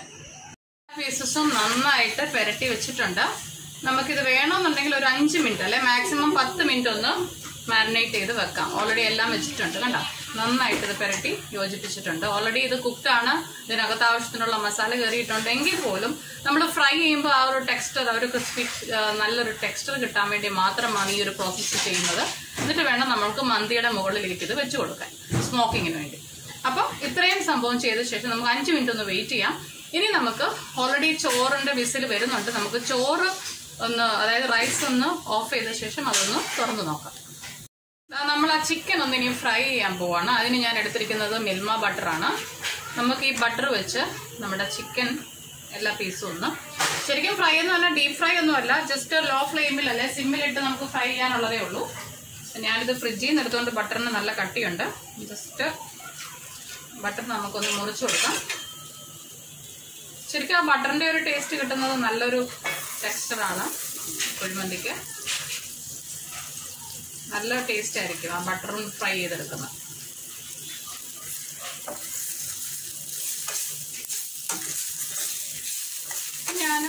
പീസസും നന്നായിട്ട് പുരട്ടി വെച്ചിട്ടുണ്ട് നമുക്കിത് വേണമെന്നുണ്ടെങ്കിൽ ഒരു അഞ്ച് മിനിറ്റ് അല്ലെ മാക്സിമം പത്ത് മിനിറ്റ് ഒന്ന് മാരിനേറ്റ് ചെയ്ത് വെക്കാം ഓൾറെഡി എല്ലാം വെച്ചിട്ടുണ്ട് കണ്ടോ നന്നായിട്ട് ഇത് പുരട്ടി യോജിപ്പിച്ചിട്ടുണ്ട് ഓൾറെഡി ഇത് കുക്ക്ഡ് ആണ് ഇതിനകത്ത് ആവശ്യത്തിനുള്ള മസാല കയറിയിട്ടുണ്ട് എങ്കിൽ പോലും നമ്മൾ ഫ്രൈ ചെയ്യുമ്പോൾ ആ ഒരു ടെക്സ്ചർ ആ ഒരു ക്രിസ്പി നല്ലൊരു ടെക്സ്ചർ കിട്ടാൻ വേണ്ടി മാത്രമാണ് ഈ ഒരു പ്രോസസ്സ് ചെയ്യുന്നത് എന്നിട്ട് വേണം നമുക്ക് മന്തിയുടെ മുകളിലേക്ക് ഇത് വെച്ച് കൊടുക്കാൻ സ്മോക്കിങ്ങിന് വേണ്ടി അപ്പോൾ ഇത്രയും സംഭവം ചെയ്ത ശേഷം നമുക്ക് അഞ്ച് മിനിറ്റ് ഒന്ന് വെയിറ്റ് ചെയ്യാം ഇനി നമുക്ക് ഓൾറെഡി ചോറിന്റെ വിസിൽ വരുന്നുണ്ട് നമുക്ക് ചോറ് ഒന്ന് അതായത് റൈസ് ഒന്ന് ഓഫ് ചെയ്ത ശേഷം അതൊന്ന് തുറന്നു നോക്കാം ദാ നമ്മൾ ആ ചിക്കൻ ഒന്ന് ഇനി ഫ്രൈ ചെയ്യാൻ പോവാണ് അതിന് ഞാൻ എടുത്തിരിക്കുന്നത് മിൽമ ബട്ടറാണ് നമുക്ക് ഈ ബട്ടർ വെച്ച് നമ്മുടെ ചിക്കൻ എല്ലാ പീസും ഒന്ന് ശരിക്കും ഫ്രൈ എന്ന് പറഞ്ഞാൽ ഡീപ് ഫ്രൈ ഒന്നും അല്ല ജസ്റ്റ് ലോ ഫ്ലെയിമിൽ അല്ലെ സിമ്മിലിട്ട് നമുക്ക് ഫ്രൈ ചെയ്യാനുള്ളതേ ഉള്ളൂ ഞാനിത് ഫ്രിഡ്ജിൽ നിന്ന് എടുത്തുകൊണ്ട് ബട്ടറിന് നല്ല കട്ടിയുണ്ട് ജസ്റ്റ് ബട്ടർ നമുക്കൊന്ന് മുറിച്ചു കൊടുക്കാം ശരിക്കും ആ ബട്ടറിന്റെ ഒരു ടേസ്റ്റ് കിട്ടുന്നത് നല്ലൊരു ടെക്സ്ചറാണ് കുഴിമന്തിക്ക് നല്ല ടേസ്റ്റ് ആയിരിക്കും ആ ബട്ടറും ഫ്രൈ ചെയ്തെടുക്കുന്നത് ഞാൻ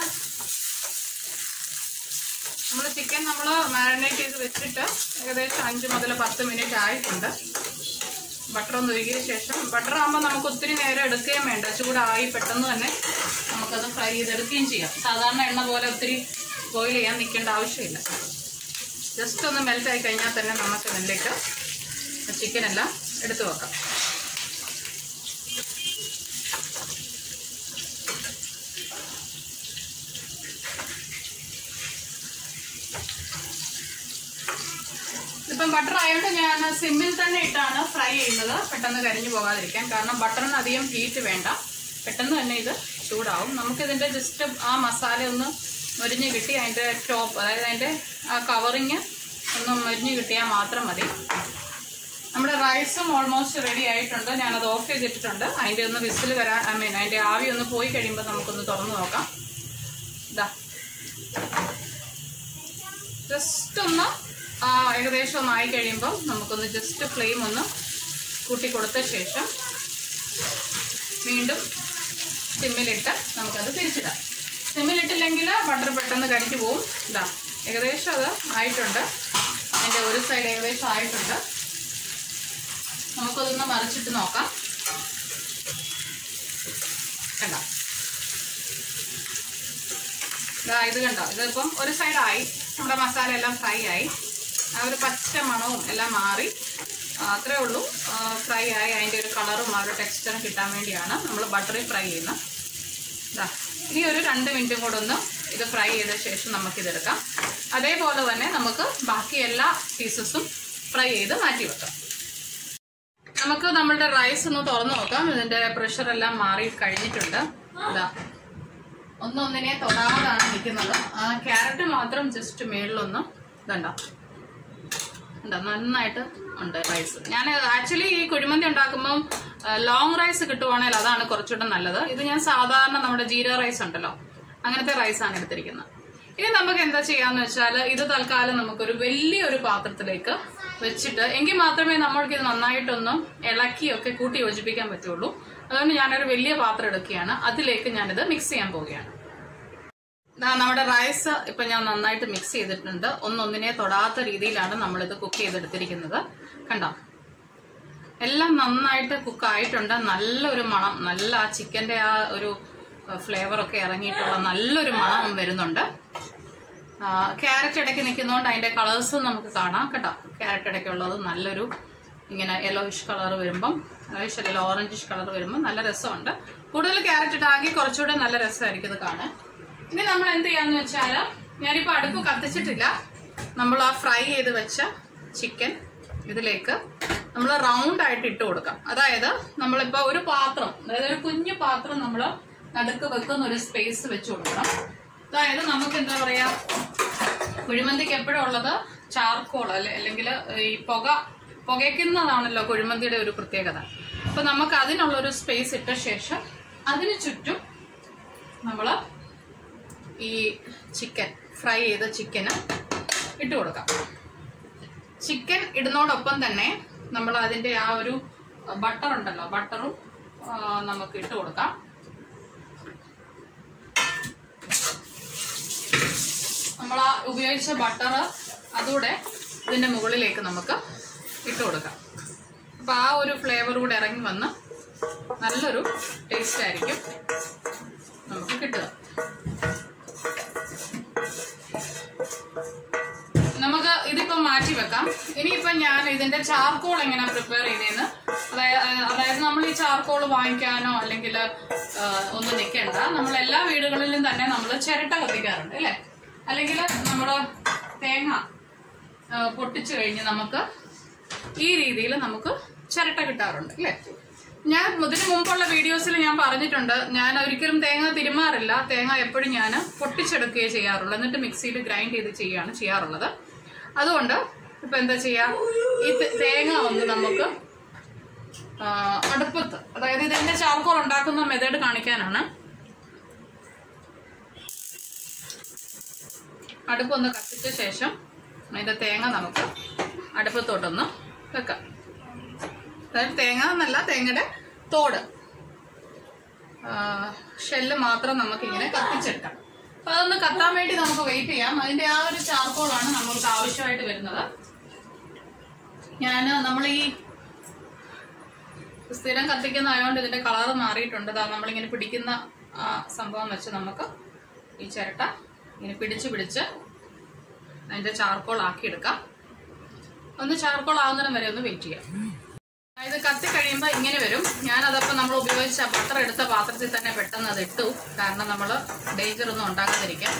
നമ്മൾ ചിക്കൻ നമ്മൾ മാരിനേറ്റ് ചെയ്ത് വെച്ചിട്ട് ഏകദേശം അഞ്ച് മുതൽ പത്ത് മിനിറ്റ് ആയിട്ടുണ്ട് ബട്ടർ ഒന്ന് ഉരുകിയ ശേഷം ബട്ടർ ആകുമ്പോൾ നമുക്ക് ഒത്തിരി നേരം എടുക്കുകയും വേണ്ട ചൂടായി പെട്ടെന്ന് തന്നെ നമുക്കത് ഫ്രൈ ചെയ്തെടുക്കുകയും ചെയ്യാം സാധാരണ എണ്ണ പോലെ ഒത്തിരി ബോയിൽ ചെയ്യാൻ നിൽക്കേണ്ട ആവശ്യമില്ല ജസ്റ്റ് ഒന്ന് മെൽറ്റ് ആയി കഴിഞ്ഞാൽ തന്നെ നമുക്ക് ഇതിലേക്ക് ചിക്കൻ എല്ലാം എടുത്തു വെക്കാം ഇപ്പം ബട്ടർ ആയതുകൊണ്ട് ഞാൻ സിമ്മിൽ തന്നെ ഇട്ടാണ് ഫ്രൈ ചെയ്യുന്നത് പെട്ടെന്ന് കരിഞ്ഞു പോകാതിരിക്കാൻ കാരണം ബട്ടറിന് അധികം ഹീറ്റ് വേണ്ട പെട്ടെന്ന് തന്നെ ഇത് ചൂടാവും നമുക്കിതിന്റെ ജസ്റ്റ് ആ മസാല ഒന്ന് മൊരിഞ്ഞ് കിട്ടി അതിന്റെ ടോപ്പ് അതായത് അതിന്റെ ആ കവറിങ് ഒന്ന് മൊരിഞ്ഞ് കിട്ടിയാൽ മാത്രം മതി നമ്മുടെ റൈസും ഓൾമോസ്റ്റ് റെഡി ആയിട്ടുണ്ട് ഞാനത് ഓഫ് ചെയ്തിട്ടുണ്ട് അതിന്റെ ഒന്ന് വിസിൽ വരാൻ ഐ മീൻ അതിന്റെ ആവി ഒന്ന് പോയി കഴിയുമ്പോൾ നമുക്കൊന്ന് തുറന്നു നോക്കാം ഇതാ ജസ്റ്റ് ഒന്ന് ആ, ഏകദേശം ഒന്ന് ആയി കഴിയുമ്പോൾ നമുക്കൊന്ന് ജസ്റ്റ് ഫ്ലെയിം ഒന്ന് കൂട്ടി കൊടുത്ത ശേഷം വീണ്ടും സിമ്മിലിട്ട് നമുക്കത് തിരിച്ചിടാം സിമ്മിലിട്ടില്ലെങ്കിൽ ബട്ടർ പെട്ടെന്ന് കരിഞ്ഞു പോവും ഇതാ ഏകദേശം അത് ആയിട്ടുണ്ട് അതിൻ്റെ ഒരു സൈഡ് ഏകദേശം ആയിട്ടുണ്ട് നമുക്കതൊന്ന് മറിച്ചിട്ട് നോക്കാം കണ്ട ദാ ഇത് കണ്ടോ ഇതിപ്പം ഒരു സൈഡായി നമ്മുടെ മസാല എല്ലാം ഫ്രൈ ആയി ആ ഒരു പച്ച മണവും എല്ലാം മാറി ആ, അത്രേ ഉള്ളൂ ഫ്രൈ ആയി അതിൻ്റെ ഒരു കളറും ആ ഒരു ടെക്സ്ചറും കിട്ടാൻ വേണ്ടിയാണ് നമ്മൾ ബട്ടറിൽ ഫ്രൈ ചെയ്യുന്നത് ദാ, ഇനി ഒരു രണ്ട് മിനിറ്റും കൂടെ ഒന്ന് ഇത് ഫ്രൈ ചെയ്ത ശേഷം നമുക്കിതെടുക്കാം അതേപോലെ തന്നെ നമുക്ക് ബാക്കി എല്ലാ പീസസും ഫ്രൈ ചെയ്ത് മാറ്റി വെക്കാം നമുക്ക് നമ്മളുടെ റൈസ് ഒന്ന് തുറന്നു നോക്കാം ഇതിന്റെ പ്രഷർ എല്ലാം മാറി കഴിഞ്ഞിട്ടുണ്ട് ഇതാ ഒന്നൊന്നിനെ തൊടാതാണ് നിൽക്കുന്നത് ആ ക്യാരറ്റ് മാത്രം ജസ്റ്റ് മേളിലൊന്ന് ഇതണ്ട എന്താ നന്നായിട്ട് ഉണ്ട് റൈസ് ഞാൻ ആക്ച്വലി ഈ കുഴിമന്തി ഉണ്ടാക്കുമ്പം ലോങ് റൈസ് കിട്ടുവാണെങ്കിൽ അതാണ് കുറച്ചുകൂടെ നല്ലത് ഇത് ഞാൻ സാധാരണ നമ്മുടെ ജീര റൈസ് ഉണ്ടല്ലോ അങ്ങനത്തെ റൈസാണ് എടുത്തിരിക്കുന്നത് ഇനി നമുക്ക് എന്താ ചെയ്യാന്ന് വെച്ചാൽ ഇത് തൽക്കാലം നമുക്കൊരു വലിയൊരു പാത്രത്തിലേക്ക് വെച്ചിട്ട് എങ്കിൽ മാത്രമേ നമ്മൾക്ക് ഇത് നന്നായിട്ടൊന്ന് ഇളക്കിയൊക്കെ കൂട്ടി യോജിപ്പിക്കാൻ പറ്റുള്ളൂ അതുകൊണ്ട് ഞാനൊരു വലിയ പാത്രം എടുക്കുകയാണ് അതിലേക്ക് ഞാനിത് മിക്സ് ചെയ്യാൻ പോവുകയാണ് ദാ നമ്മുടെ റൈസ് ഇപ്പൊ ഞാൻ നന്നായിട്ട് മിക്സ് ചെയ്തിട്ടുണ്ട് ഒന്നൊന്നിനെ തൊടാത്ത രീതിയിലാണ് നമ്മളിത് കുക്ക് ചെയ്തെടുത്തിരിക്കുന്നത് കണ്ടോ എല്ലാം നന്നായിട്ട് കുക്ക് ആയിട്ടുണ്ട് നല്ലൊരു മണം നല്ല ആ ചിക്കന്റെ ആ ഒരു ഫ്ലേവർ ഒക്കെ ഇറങ്ങിയിട്ടുള്ള നല്ലൊരു മണം വരുന്നുണ്ട് ക്യാരറ്റ് ഇടയ്ക്ക് നിൽക്കുന്നതുകൊണ്ട് അതിന്റെ കളേഴ്സും നമുക്ക് കാണാം കേട്ടോ ക്യാരറ്റ് ഇടയ്ക്കുള്ളത് നല്ലൊരു ഇങ്ങനെ യെല്ലോയിഷ് കളർ വരുമ്പം യെല്ലോയിഷ് അല്ലെങ്കിൽ ഓറഞ്ചിഷ് കളർ വരുമ്പോൾ നല്ല രസമുണ്ട് കൂടുതൽ ക്യാരറ്റ് ഇട്ടാക്കി കുറച്ചുകൂടെ നല്ല രസമായിരിക്കും ഇത് കാണാൻ ഇനി നമ്മൾ എന്ത് ചെയ്യാന്ന് വെച്ചാല് ഞാനിപ്പോ അടുപ്പ് കത്തിച്ചിട്ടില്ല നമ്മൾ ആ ഫ്രൈ ചെയ്ത് വെച്ച ചിക്കൻ ഇതിലേക്ക് നമ്മൾ റൗണ്ട് ആയിട്ട് ഇട്ട് കൊടുക്കാം അതായത് നമ്മളിപ്പോ ഒരു പാത്രം അതായത് ഒരു കുഞ്ഞു പാത്രം നമ്മൾ നടുക്ക് വെക്കുന്ന ഒരു സ്പേസ് വെച്ച് കൊടുക്കണം അതായത് നമുക്ക് എന്താ പറയാ കുഴിമന്തിക്ക് എപ്പോഴും ഉള്ളത് ചാർക്കോൾ അല്ലെ അല്ലെങ്കിൽ ഈ പുക പുകയ്ക്കുന്നതാണല്ലോ കുഴിമന്തിയുടെ ഒരു പ്രത്യേകത അപ്പൊ നമുക്ക് അതിനുള്ള ഒരു സ്പേസ് ഇട്ട ശേഷം അതിന് ചുറ്റും നമ്മള് ഈ ചിക്കൻ ഫ്രൈ ചെയ്ത ചിക്കന് ഇട്ട് കൊടുക്കാം ചിക്കൻ ഇടുന്നതോടൊപ്പം തന്നെ നമ്മൾ അതിന്റെ ആ ഒരു ബട്ടർ ഉണ്ടല്ലോ ബട്ടറും ആ, നമുക്ക് ഇട്ട് കൊടുക്കാം നമ്മൾ ആ ഉപയോഗിച്ച ബട്ടർ അതുകൂടെ ഇതിന്റെ മുകളിലേക്ക് നമുക്ക് ഇട്ട് കൊടുക്കാം അപ്പൊ ആ ഒരു ഫ്ലേവർ കൂടെ ഇറങ്ങി വന്ന് നല്ലൊരു ടേസ്റ്റ് ആയിരിക്കും നമുക്ക് കിട്ടുക നമുക്ക് ഇതിപ്പോ മാറ്റി വെക്കാം ഇനിയിപ്പോ ഞാൻ ഇതിന്റെ ചാർക്കോൾ എങ്ങനെ പ്രിപ്പയർ ചെയ്തേന്ന് അതായത് അതായത് നമ്മൾ ഈ ചാർക്കോൾ വാങ്ങിക്കാനോ അല്ലെങ്കിൽ ഒന്നും നിൽക്കണ്ട നമ്മൾ എല്ലാ വീടുകളിലും തന്നെ നമ്മൾ ചിരട്ട കത്തിക്കാറുണ്ട് അല്ലെ അല്ലെങ്കിൽ നമ്മൾ തേങ്ങ ആ, പൊട്ടിച്ചു കഴിഞ്ഞ് നമുക്ക് ഈ രീതിയിൽ നമുക്ക് ചിരട്ട കിട്ടാറുണ്ട് അല്ലെ ഞാൻ ഇതിനു മുമ്പുള്ള വീഡിയോസിൽ ഞാൻ പറഞ്ഞിട്ടുണ്ട് ഞാൻ ഒരിക്കലും തേങ്ങ തിരുമാറില്ല തേങ്ങ എപ്പോഴും ഞാൻ പൊട്ടിച്ചെടുക്കുകയേ ചെയ്യാറുള്ളൂ എന്നിട്ട് മിക്സിയിൽ ഗ്രൈൻഡ് ചെയ്ത് ചെയ്യുകയാണ് ചെയ്യാറുള്ളത് അതുകൊണ്ട് ഇപ്പൊ എന്താ ചെയ്യാ ഈ തെ- തേങ്ങ ഒന്ന് നമുക്ക് ആ, അടുപ്പത്ത് അതായത് ഇതിന്റെ ചാർക്കോൾ ഉണ്ടാക്കുന്ന മെത്തേഡ് കാണിക്കാനാണ് അടുപ്പൊന്ന് കത്തിച്ച ശേഷം അതിന്റെ തേങ്ങ നമുക്ക് അടുപ്പത്തോട്ടൊന്ന് വെക്കാം അതായത് തേങ്ങ എന്നല്ല തേങ്ങയുടെ തോട് ആ, ഷെല്ല് മാത്രം നമുക്ക് ഇങ്ങനെ കത്തിച്ചെടുക്കാം അപ്പൊ അതൊന്ന് കത്താൻ വേണ്ടി നമുക്ക് വെയിറ്റ് ചെയ്യാം അതിന്റെ ആ ഒരു ചാർക്കോളാണ് നമ്മൾക്ക് ആവശ്യമായിട്ട് വരുന്നത് ഞാൻ നമ്മൾ ഈ സ്ഥിരം കത്തിക്കുന്നതായതുകൊണ്ട് ഇതിന്റെ കളർ മാറിയിട്ടുണ്ട് ദാ നമ്മളിങ്ങനെ പിടിക്കുന്ന ആ സംഭവം വെച്ച് നമുക്ക് ഈ ചിരട്ട ഇങ്ങനെ പിടിച്ച് പിടിച്ച് അതിന്റെ ചാർക്കോൾ ആക്കി എടുക്കാം ഒന്ന് ചാർക്കോൾ ആവുന്നതിനും വരെ ഒന്ന് വെയിറ്റ് ചെയ്യാം ഇത് കത്തി കഴിയുമ്പോൾ ഇങ്ങനെ വരും ഞാനതപ്പോൾ നമ്മൾ ഉപയോഗിച്ച ബട്ടർ എടുത്ത പാത്രത്തിൽ തന്നെ പെട്ടെന്ന് അത് ഇട്ടു കാരണം നമ്മൾ ഡേഞ്ചർ ഒന്നും ഉണ്ടാകാതിരിക്കാം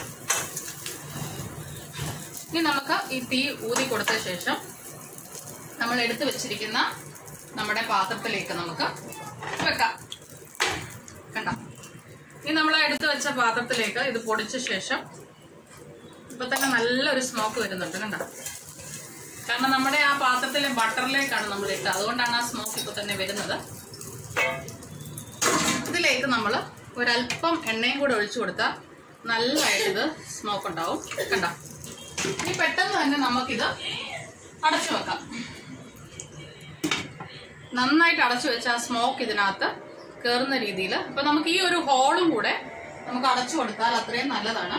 ഇനി നമുക്ക് ഈ തീ ഊതി കൊടുത്ത ശേഷം നമ്മൾ എടുത്തു വെച്ചിരിക്കുന്ന നമ്മുടെ പാത്രത്തിലേക്ക് നമുക്ക് വെക്കാം കണ്ട ഇനി നമ്മൾ എടുത്തു വെച്ച പാത്രത്തിലേക്ക് ഇത് പൊടിച്ച ശേഷം ഇപ്പൊ തന്നെ നല്ലൊരു സ്മോക്ക് വരുന്നുണ്ട് കണ്ട കാരണം നമ്മുടെ ആ പാത്രത്തിലെ ബട്ടറിലേക്കാണ് നമ്മൾ ഇട്ടത് അതുകൊണ്ടാണ് ആ സ്മോക്ക് ഇപ്പൊ തന്നെ വരുന്നത് ഇതിലേക്ക് നമ്മൾ ഒരല്പം എണ്ണയും കൂടെ ഒഴിച്ചു കൊടുത്താൽ നല്ലതായിട്ട് ഇത് സ്മോക്ക് ഉണ്ടാവും കണ്ട ഇനി പെട്ടെന്ന് തന്നെ നമുക്കിത് അടച്ചു വെക്കാം നന്നായിട്ട് അടച്ചു വെച്ച ആ സ്മോക്ക് ഇതിനകത്ത് കയറുന്ന രീതിയിൽ അപ്പൊ നമുക്ക് ഈ ഒരു ഹോളും കൂടെ നമുക്ക് അടച്ചു കൊടുത്താൽ അത്രയും നല്ലതാണ്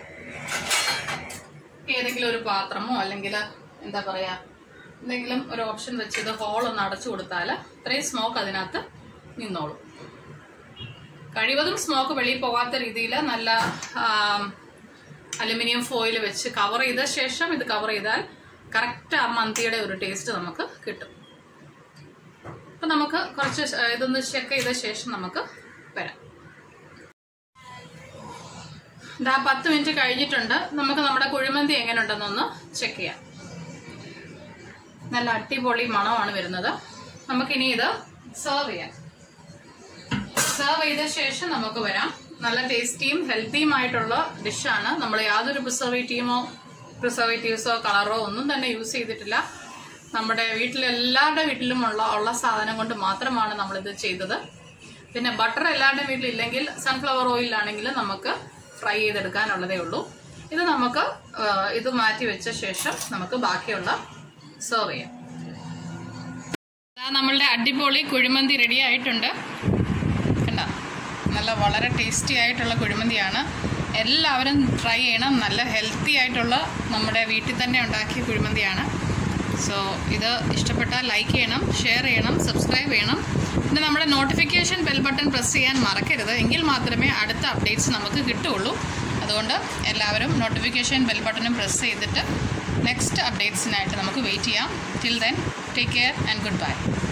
ഏതെങ്കിലും ഒരു പാത്രമോ അല്ലെങ്കിൽ എന്താ പറയാ എന്തെങ്കിലും ഒരു ഓപ്ഷൻ വെച്ച് ഇത് ഹോൾ ഒന്ന് അടച്ചു കൊടുത്താൽ ഇത്രയും സ്മോക്ക് അതിനകത്ത് നിന്നോളും കഴിവതും സ്മോക്ക് വെളിയിൽ പോകാത്ത രീതിയിൽ നല്ല ആം, അലുമിനിയം ഫോയിൽ വെച്ച് കവർ ചെയ്ത ശേഷം ഇത് കവർ ചെയ്താൽ കറക്റ്റ് ആ മന്തിയുടെ ഒരു ടേസ്റ്റ് നമുക്ക് കിട്ടും അപ്പൊ നമുക്ക് കുറച്ച് ശ- ഇതൊന്ന് ചെക്ക് ചെയ്ത ശേഷം നമുക്ക് വരാം ഇതാ പത്ത് മിനിറ്റ് കഴിഞ്ഞിട്ടുണ്ട് നമുക്ക് നമ്മുടെ കുഴിമന്തി എങ്ങനെ ഉണ്ടെന്നൊന്ന് ചെക്ക് ചെയ്യാം നല്ല അടിപൊളി മണമാണ് വരുന്നത് നമുക്കിനി ഇത് സെർവ് ചെയ്യാം സെർവ് ചെയ്ത ശേഷം നമുക്ക് വരാം നല്ല ടേസ്റ്റിയും ഹെൽത്തിയും ആയിട്ടുള്ള ഡിഷാണ് നമ്മൾ യാതൊരു പ്രിസർവേറ്റീവോ പ്രിസർവേറ്റീവ്സോ കളറോ ഒന്നും തന്നെ യൂസ് ചെയ്തിട്ടില്ല നമ്മുടെ വീട്ടിലെല്ലാവരുടെ വീട്ടിലും ഉള്ള ഉള്ള സാധനം കൊണ്ട് മാത്രമാണ് നമ്മളിത് ചെയ്തത് പിന്നെ ബട്ടർ എല്ലാവരുടെയും വീട്ടിലില്ലെങ്കിൽ സൺഫ്ലവർ ഓയിലാണെങ്കിൽ നമുക്ക് ഫ്രൈ ചെയ്തെടുക്കാനുള്ളതേ ഉള്ളൂ ഇത് നമുക്ക് ആ, ഇത് മാറ്റി വെച്ച ശേഷം നമുക്ക് ബാക്കിയുള്ള സെർവ് ചെയ്യാം ദാ നമ്മളുടെ അടിപൊളി കുഴിമന്തി റെഡി ആയിട്ടുണ്ട് കണ്ടോ നല്ല വളരെ ടേസ്റ്റി ആയിട്ടുള്ള കുഴിമന്തിയാണ് എല്ലാവരും ട്രൈ ചെയ്യണം നല്ല ഹെൽത്തി ആയിട്ടുള്ള നമ്മുടെ വീട്ടിൽ തന്നെ ഉണ്ടാക്കിയ കുഴിമന്തിയാണ് സോ ഇത് ഇഷ്ടപ്പെട്ടാൽ ലൈക്ക് ചെയ്യണം ഷെയർ ചെയ്യണം സബ്സ്ക്രൈബ് ചെയ്യണം പിന്നെ നമ്മുടെ നോട്ടിഫിക്കേഷൻ ബെൽ ബട്ടൺ പ്രസ് ചെയ്യാൻ മറക്കരുത് എങ്കിൽ മാത്രമേ അടുത്ത അപ്ഡേറ്റ്സ് നമുക്ക് കിട്ടുകയുള്ളൂ അതുകൊണ്ട് എല്ലാവരും നോട്ടിഫിക്കേഷൻ ബെൽ ബട്ടണും പ്രസ് ചെയ്തിട്ട് നെക്സ്റ്റ് അപ്ഡേറ്റ്സിനായിട്ട് നമുക്ക് വെയിറ്റ് ചെയ്യാം till then take care and good by